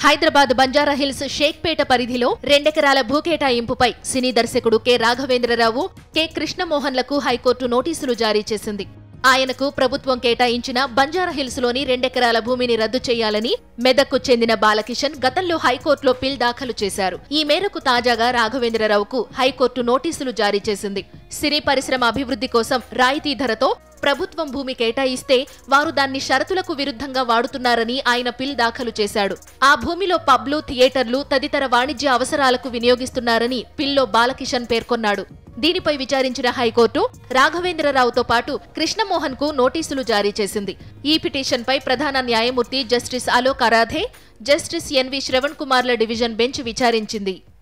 హైదరాబాద్ బంజారాహిల్స్ షేక్పేట పరిధిలో రెండెకరాల భూ కేటాయింపుపై సినీ దర్శకుడు కె రాఘవేంద్రరావు కె కృష్ణమోహన్లకు హైకోర్టు నోటీసులు జారీ చేసింది ఆయనకు ప్రభుత్వం కేటాయించిన బంజారాహిల్స్ లోని రెండెకరాల భూమిని రద్దు చేయాలని మెదక్కు చెందిన బాలకిషన్ గతంలో హైకోర్టులో పిల్ దాఖలు చేశారు ఈ మేరకు తాజాగా రాఘవేంద్రరావుకు హైకోర్టు నోటీసులు జారీ చేసింది సినీ పరిశ్రమ అభివృద్ధి కోసం రాయితీ ధరతో ప్రభుత్వం భూమి కేటాయిస్తే వారు దాన్ని షరతులకు విరుద్ధంగా వాడుతున్నారని ఆయన పిల్ దాఖలు చేశాడు ఆ భూమిలో పబ్లు థియేటర్లు తదితర వాణిజ్య అవసరాలకు వినియోగిస్తున్నారని పిల్లో బాలకిషన్ పేర్కొన్నాడు దీనిపై విచారించిన హైకోర్టు రాఘవేంద్రరావుతో పాటు కృష్ణమోహన్ కు నోటీసులు జారీ చేసింది ఈ పిటిషన్పై ప్రధాన న్యాయమూర్తి justice Alok Aradhe justice N V Shravan కుమార్ల డివిజన్ బెంచ్ విచారించింది